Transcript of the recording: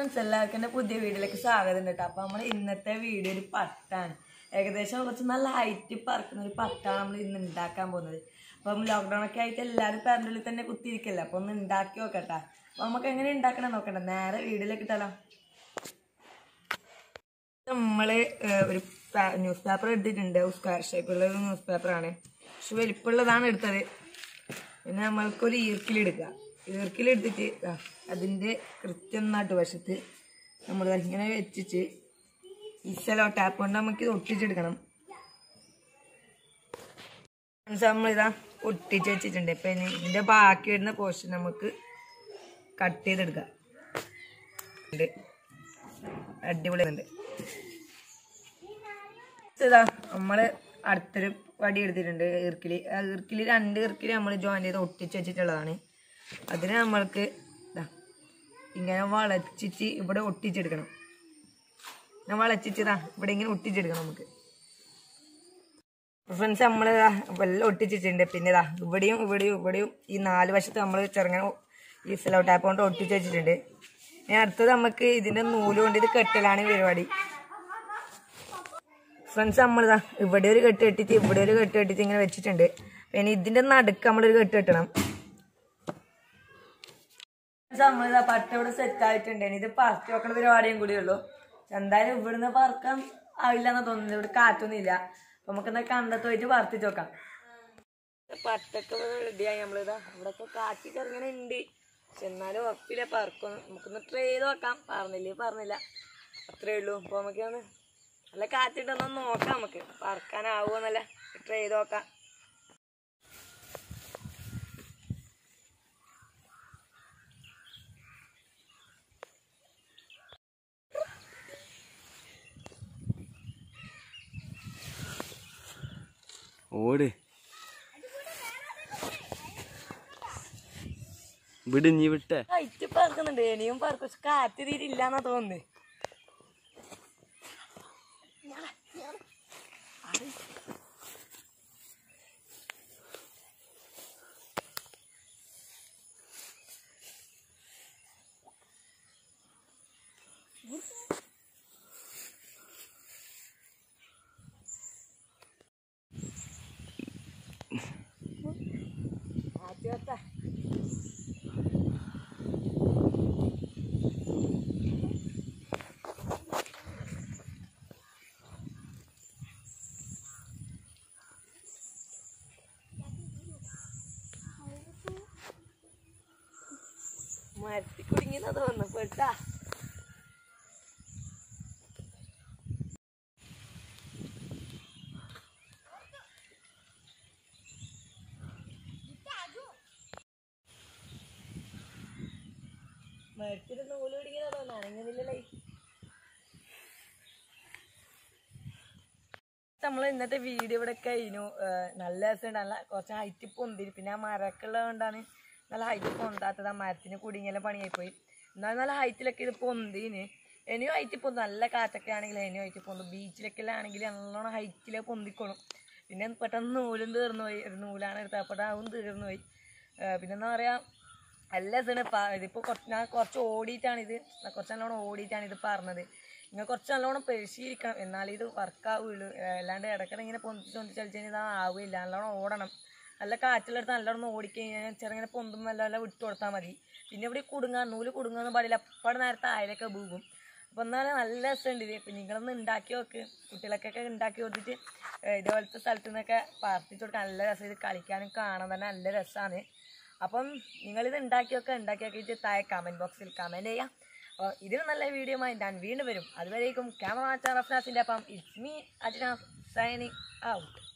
Friends എല്ലാവർക്കും എൻ്റെ പുതിയ വീഡിയോയിലേക്ക് സ്വാഗതം ഉണ്ട് കേട്ടോ അപ്പോൾ നമ്മൾ ഇന്നത്തെ വീഡിയോ ഒരു പട്ടാണ് ഏകദേശം കുറച്ച് നല്ല ഹൈറ്റ് പറക്കുന്ന ഒരു പട്ടാണ് നമ്മൾ ഇന്ന് ഉണ്ടാക്കാൻ പോകുന്നത് അപ്പം ലോക്ക്ഡൗൺ ഒക്കെ ആയിട്ട് എല്ലാവരും പേരൻ്റെ തന്നെ കുത്തിയിരിക്കല്ല അപ്പോൾ ഒന്ന് ഉണ്ടാക്കി നോക്കട്ടെ അപ്പോൾ നമുക്ക് എങ്ങനെ ഉണ്ടാക്കണം നോക്കട്ടെ നേരെ വീഡിയോയിലേക്ക് ഇട്ടാലോ നമ്മള് ഏഹ്, ഒരു ന്യൂസ് പേപ്പർ എടുത്തിട്ടുണ്ട് സ്ക്വയർ ഷേപ്പുള്ള ഒരു ന്യൂസ് പേപ്പറാണ് പക്ഷെ വലിപ്പമുള്ളതാണ് എടുത്തത് പിന്നെ നമ്മൾക്കൊരു ഈർക്കിലെടുക്കുക ഈർക്കിലെടുത്തിട്ട് ദാ അതിൻ്റെ കൃത്യം നടുവശത്ത് നമ്മൾ ഇങ്ങനെ വെച്ചിട്ട് ഈ സെലോ ടാപ്പ് കൊണ്ട് നമുക്ക് ഇത് ഒട്ടിച്ചെടുക്കണം ഫ്രണ്ട്സ് നമ്മളിതാ ഒട്ടിച്ച് വെച്ചിട്ടുണ്ട് ഇപ്പം ഇനി ഇതിൻ്റെ ബാക്കി വരുന്ന പോർഷൻ നമുക്ക് കട്ട് ചെയ്തെടുക്കാം ഉണ്ട് അടിപൊളി ഉണ്ട് ഇതാ നമ്മള് അടുത്തൊരു വടി എടുത്തിട്ടുണ്ട് ഈർക്കിലി ആ ഈർക്കിലി രണ്ട് ഈർക്കിലി നമ്മൾ ജോയിൻ ചെയ്ത് ഒട്ടിച്ച് വെച്ചിട്ടുള്ളതാണ് അതിന് നമ്മൾക്ക് ഇതാ ഇങ്ങനെ വളച്ചിട്ട് ഇവിടെ ഒട്ടിച്ചെടുക്കണം ഞാൻ വളച്ചിച്ചതാ ഇവിടെ ഇങ്ങനെ ഒട്ടിച്ചെടുക്കണം നമുക്ക് ഫ്രണ്ട്സ് നമ്മൾ വെള്ളം ഒട്ടിച്ചിട്ടുണ്ട് പിന്നെ ഇതാ ഇവിടെയും ഇവിടെയും ഇവിടെയും ഈ നാല് വശത്ത് നമ്മൾ ചെറുങ്ങനെ ഈ സെലോ ടാപ്പ് കൊണ്ട് ഒട്ടിച്ച് വെച്ചിട്ടുണ്ട് ഇനി അടുത്തത് നമുക്ക് ഇതിന്റെ നൂല് കൊണ്ട് ഇത് കെട്ടലാണ് ഈ പരിപാടി ഫ്രണ്ട്സ് നമ്മളിതാ ഇവിടെ ഒരു കെട്ട് കെട്ടിച്ച് ഇവിടെ ഒരു കെട്ട് കെട്ടിച്ച് ഇങ്ങനെ വെച്ചിട്ടുണ്ട് പിന്നെ ഇതിന്റെ നടുക്ക് നമ്മളൊരു കെട്ട് കെട്ടണം നമ്മളിതാ പട്ട ഇവിടെ സെറ്റ് ആയിട്ടുണ്ട് ഇനി ഇത് പറത്തി വെക്കണ പരിപാടിയും കൂടി ഉള്ളൂ എന്തായാലും ഇവിടുന്ന് പറക്കാൻ ആവില്ല എന്നാ തോന്നുന്നത് ഇവിടെ കാറ്റൊന്നും ഇല്ല അപ്പൊ നമുക്കെന്നാ കണ്ടത്ത് പോയിട്ട് പറത്തിച്ച് നോക്കാം പട്ടൊക്കെ റെഡിയായി നമ്മളിതാ ഇവിടെയൊക്കെ കാറ്റ് ചെറുങ്ങനെ ഉണ്ട് പക്ഷെ എന്നാലും ഉറപ്പില്ല പറക്കും നമുക്കൊന്ന് ട്രൈ ചെയ്ത് നോക്കാം പറഞ്ഞില്ലേ പറഞ്ഞില്ല അത്രേ ഉള്ളൂ അപ്പൊ നമുക്കൊന്ന് നല്ല കാറ്റിട്ടൊന്ന് നോക്കാം നമുക്ക് പറക്കാനാവുമോ എന്നല്ല ട്രൈ ചെയ്ത് നോക്കാം ഓട് വിട് നീ വിട്ടെ ഹൈറ്റ് പറക്കുന്നുണ്ട് ഇനിയും പറക്കും പക്ഷെ കാറ്റ് തീരെ ഇല്ലാന്നാ തോന്നുന്നത് കാറ്റ് വരട്ടെ. മരത്തി കുടുങ്ങിയെന്നാ തോന്നുന്നു പെട്ടാ മരത്തിന്റെ നൂല് കുടുങ്ങിയതാ തോന്നുന്നു അനങ്ങുന്നില്ലല്ലേ നമ്മൾ ഇന്നത്തെ വീഡിയോ ഇവിടെ കഴിഞ്ഞു ഏഹ് നല്ല രസമുണ്ട് നല്ല കുറച്ച് ഹൈറ്റ് പൊന്തി പിന്നെ ആ മരമൊക്കെ ഉള്ളത് കൊണ്ടാണ് നല്ല ഹൈറ്റ് പൊന്താത്തത് ആ മരത്തിന് കുടുങ്ങിയെല്ലാം പണിയായിപ്പോയി എന്നാൽ നല്ല ഹൈറ്റിലൊക്കെ ഇത് പൊന്തിന് ഇനിയും ഹൈറ്റ് പൊന്തും നല്ല കാറ്റൊക്കെ ആണെങ്കിൽ ഇനിയും ഹൈറ്റ് പൊന്തും ബീച്ചിലൊക്കെ ആണെങ്കിൽ നല്ലോണം ഹൈറ്റിൽ പൊന്തിക്കോളും പിന്നെ പെട്ടെന്ന് നൂലും തീർന്നു പോയി ഒരു നൂലാണ് എടുത്തത് അപ്പോൾ അതും തീർന്നു പോയി ഏഹ് പിന്നെന്താ പറയുക നല്ല രസമാണ് ഇതിപ്പോൾ കുറച്ച് ഞാൻ കുറച്ച് ഓടിയിട്ടാണ് ഇത് കുറച്ച് നല്ലോണം ഓടിയിട്ടാണ് ഇത് പറഞ്ഞത് നിങ്ങൾ കുറച്ച് നല്ലോണം പരിശീലിക്കണം എന്നാലേ ഇത് വർക്കാവുള്ളൂ അല്ലാണ്ട് ഇടയ്ക്കിടെ ഇങ്ങനെ പൊന്തിച്ച് പൊന്തിച്ച് കളിച്ച് കഴിഞ്ഞാൽ ഇത് ആവില്ല നല്ലോണം ഓടണം നല്ല കാറ്റിലെടുത്ത് നല്ലോണം ഓടിക്കഴിഞ്ഞാൽ ചെറുങ്ങനെ പൊന്തും നല്ല നല്ല വിട്ടു കൊടുത്താൽ മതി പിന്നെ ഇവിടെ കുടുങ്ങാൻ നൂല് കുടുങ്ങാന്ന് പാടില്ല അപ്പോഴും നേരത്തെ അയലൊക്കെ പോകും അപ്പോൾ എന്നാലും നല്ല രസമുണ്ട് ഇത് ഇപ്പം നിങ്ങളൊന്ന് ഉണ്ടാക്കി നോക്ക് കുട്ടികൾക്കൊക്കെ ഉണ്ടാക്കി കൊടുത്തിട്ട് ഏഹ് ഇതേപോലത്തെ സ്ഥലത്തു നിന്നൊക്കെ പാർപ്പിച്ച് കൊടുക്കാൻ നല്ല രസം ഇത് കളിക്കാനും കാണാൻ തന്നെ നല്ല രസമാണ് അപ്പം നിങ്ങളിത് ഉണ്ടാക്കിയൊക്കെ ഉണ്ടാക്കി നോക്കിയിട്ട് താഴെ കമൻറ്റ് ബോക്സിൽ കമൻറ്റ് ചെയ്യാം അപ്പോൾ ഇതിന് നല്ല വീഡിയോ ആയി ഞാൻ വീണ്ടും വരും അതുവരേക്കും ക്യാമറ റഫ്നാസിൻ്റെ അപ്പം it's me Ajna signing out